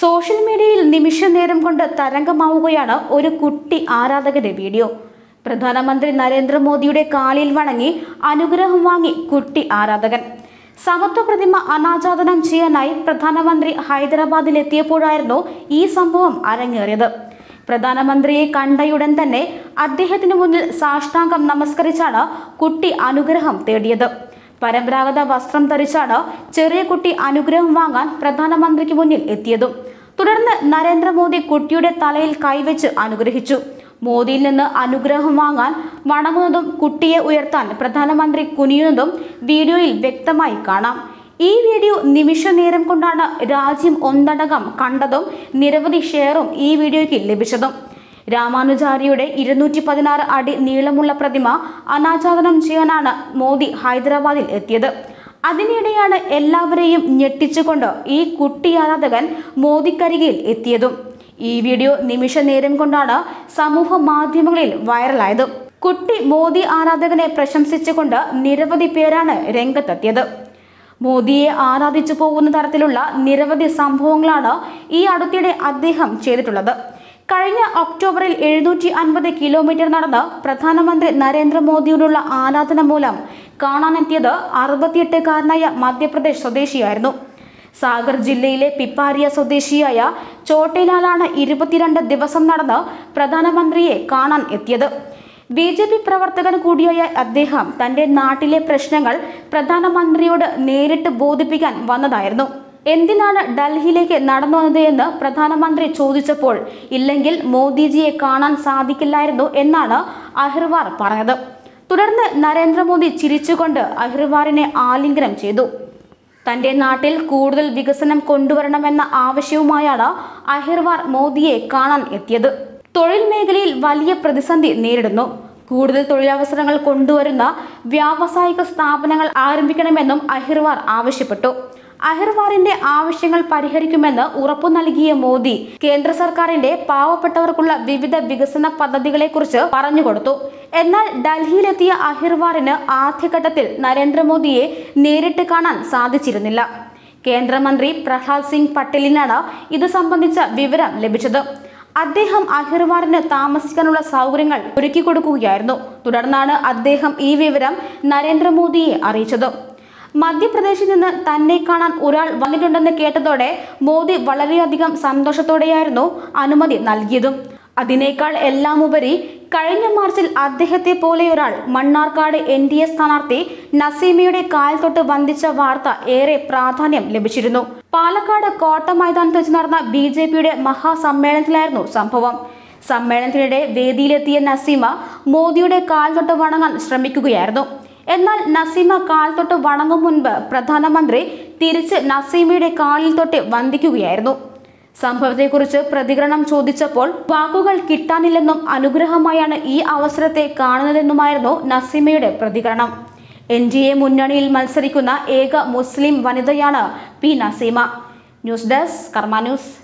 social മീഡിയയിൽ നിമിഷ നേരം കൊണ്ട് തരംഗമാവുകയാണ് ഒരു കുട്ടി ആരാധകന്റെ വീഡിയോ പ്രധാനമന്ത്രി നരേന്ദ്രമോദിയുടെ കാലിൽ വണങ്ങി അനുഗ്രഹം വാങ്ങി കുട്ടി ആരാധകൻ സമത്വ പ്രതിമ അനാച്ഛാദനം ചെയ്യാനായി പ്രധാനമന്ത്രി ഹൈദരാബാദിലെത്തിയപ്പോഴായിരുന്നു ഈ സംഭവം അരങ്ങേറിയത് പ്രധാനമന്ത്രിയെ കണ്ടയുടൻ തന്നെ അദ്ദേഹത്തിന് മുന്നിൽ സാഷ്ടാംഗം നമസ്കരിച്ചാണ് കുട്ടി അനുഗ്രഹം തേടിയത് പരമ്പരാഗത വസ്ത്രം ധരിച്ചാണ് ചെറിയ കുട്ടി അനുഗ്രഹം വാങ്ങാൻ പ്രധാനമന്ത്രിക്ക് മുന്നിൽ എത്തിയതും തുടർന്ന് നരേന്ദ്രമോദി കുട്ടിയുടെ തലയിൽ കൈവച്ച് അനുഗ്രഹിച്ചു മോദിയിൽ നിന്ന് അനുഗ്രഹം വാങ്ങാൻ വണങ്ങുന്നതും കുട്ടിയെ ഉയർത്താൻ പ്രധാനമന്ത്രി കുനിയുന്നതും വീഡിയോയിൽ വ്യക്തമായി കാണാം ഈ വീഡിയോ നിമിഷ നേരം കൊണ്ടാണ് രാജ്യം ഒന്നടങ്കം കണ്ടതും നിരവധി ഷെയറും ഈ വീഡിയോയ്ക്ക് ലഭിച്ചതും രാമാനുചാരിയുടെ ഇരുന്നൂറ്റി പതിനാറ് അടി നീളമുള്ള പ്രതിമ അനാച്ഛാദനം ചെയ്യാനാണ് മോദി ഹൈദരാബാദിൽ എത്തിയത് അതിനിടെയാണ് എല്ലാവരെയും ഞെട്ടിച്ചുകൊണ്ട് ഈ കുട്ടി ആരാധകൻ മോദിക്കരികിൽ എത്തിയതും ഈ വീഡിയോ നിമിഷ നേരം കൊണ്ടാണ് സമൂഹ മാധ്യമങ്ങളിൽ വൈറലായത് കുട്ടി മോദി ആരാധകനെ പ്രശംസിച്ചുകൊണ്ട് നിരവധി പേരാണ് രംഗത്തെത്തിയത് മോദിയെ ആരാധിച്ചു പോകുന്ന തരത്തിലുള്ള നിരവധി സംഭവങ്ങളാണ് ഈ അടുത്തിടെ അദ്ദേഹം ചെയ്തിട്ടുള്ളത് കഴിഞ്ഞ ഒക്ടോബറിൽ എഴുന്നൂറ്റി അൻപത് കിലോമീറ്റർ നടന്ന് പ്രധാനമന്ത്രി നരേന്ദ്രമോദിയോടുള്ള ആരാധന മൂലം കാണാനെത്തിയത് അറുപത്തിയെട്ടുകാരനായ മധ്യപ്രദേശ് സ്വദേശിയായിരുന്നു സാഗർ ജില്ലയിലെ പിപ്പാരിയ സ്വദേശിയായ ചോട്ടേലാലാണ് ഇരുപത്തിരണ്ട് ദിവസം നടന്ന് പ്രധാനമന്ത്രിയെ കാണാൻ എത്തിയത് ബി ജെ പി പ്രവർത്തകൻ കൂടിയായ അദ്ദേഹം തന്റെ നാട്ടിലെ പ്രശ്നങ്ങൾ പ്രധാനമന്ത്രിയോട് നേരിട്ട് ബോധിപ്പിക്കാൻ വന്നതായിരുന്നു എന്തിനാണ് ഡൽഹിയിലേക്ക് നടന്നു വന്നത് എന്ന് പ്രധാനമന്ത്രി ചോദിച്ചപ്പോൾ ഇല്ലെങ്കിൽ മോദിജിയെ കാണാൻ സാധിക്കില്ലായിരുന്നു എന്നാണ് അഹിർവാർ പറഞ്ഞത് തുടർന്ന് നരേന്ദ്രമോദി ചിരിച്ചുകൊണ്ട് അഹിർവാറിനെ ആലിംഗനം ചെയ്തു തന്റെ നാട്ടിൽ കൂടുതൽ വികസനം കൊണ്ടുവരണമെന്ന ആവശ്യവുമായാണ് അഹിർവാർ മോദിയെ കാണാൻ എത്തിയത് തൊഴിൽ മേഖലയിൽ വലിയ പ്രതിസന്ധി നേരിടുന്നു കൂടുതൽ തൊഴിലവസരങ്ങൾ കൊണ്ടുവരുന്ന വ്യാവസായിക സ്ഥാപനങ്ങൾ ആരംഭിക്കണമെന്നും അഹിർവാർ ആവശ്യപ്പെട്ടു അഹിർവാറിന്റെ ആവശ്യങ്ങൾ പരിഹരിക്കുമെന്ന് ഉറപ്പു നൽകിയ മോദി കേന്ദ്ര സർക്കാരിന്റെ പാവപ്പെട്ടവർക്കുള്ള വിവിധ വികസന പദ്ധതികളെക്കുറിച്ച് പറഞ്ഞുകൊടുത്തു എന്നാൽ ഡൽഹിയിലെത്തിയ അഹിർവാറിന് ആദ്യഘട്ടത്തിൽ നരേന്ദ്രമോദിയെ നേരിട്ട് കാണാൻ സാധിച്ചിരുന്നില്ല കേന്ദ്രമന്ത്രി പ്രഹ്ലാദ് സിംഗ് പട്ടേലിനാണ് ഇത് സംബന്ധിച്ച വിവരം ലഭിച്ചത് അദ്ദേഹം അഹിർവാറിന് താമസിക്കാനുള്ള സൗകര്യങ്ങൾ ഒരുക്കി കൊടുക്കുകയായിരുന്നു തുടർന്നാണ് അദ്ദേഹം ഈ വിവരം നരേന്ദ്രമോദിയെ അറിയിച്ചത് മധ്യപ്രദേശിൽ നിന്ന് തന്നെ കാണാൻ ഒരാൾ വന്നിട്ടുണ്ടെന്ന് കേട്ടതോടെ മോദി വളരെയധികം സന്തോഷത്തോടെയായിരുന്നു അനുമതി നൽകിയതും അതിനേക്കാൾ എല്ലാം ഉപരി കഴിഞ്ഞ മാർച്ചിൽ അദ്ദേഹത്തെ പോലെ ഒരാൾ മണ്ണാർക്കാട് എൻ ഡി എ സ്ഥാനാർത്ഥി നസീമയുടെ കാൽ തൊട്ട് വന്ദിച്ച വാർത്ത ഏറെ പ്രാധാന്യം ലഭിച്ചിരുന്നു പാലക്കാട് കോട്ട മൈതാനത്ത് വെച്ച് നടന്ന ബി ജെ പിയുടെ മഹാസമ്മേളനത്തിലായിരുന്നു സംഭവം സമ്മേളനത്തിനിടെ വേദിയിലെത്തിയ നസീമ മോദിയുടെ കാൽ തൊട്ട് വണങ്ങാൻ ശ്രമിക്കുകയായിരുന്നു എന്നാൽ നസീമ കാൽ തൊട്ട് വണങ്ങും മുൻപ് പ്രധാനമന്ത്രി തിരിച്ച് നസീമയുടെ കാലിൽ തൊട്ട് വന്ദിക്കുകയായിരുന്നു സംഭവത്തെക്കുറിച്ച് പ്രതികരണം ചോദിച്ചപ്പോൾ വാക്കുകൾ കിട്ടാനില്ലെന്നും അനുഗ്രഹമായാണ് ഈ അവസരത്തെ കാണുന്നതെന്നുമായിരുന്നു നസീമയുടെ പ്രതികരണം എൻ ഡി എ മുന്നണിയിൽ മത്സരിക്കുന്ന ഏക മുസ്ലിം വനിതയാണ് P Naseema news desk Karma news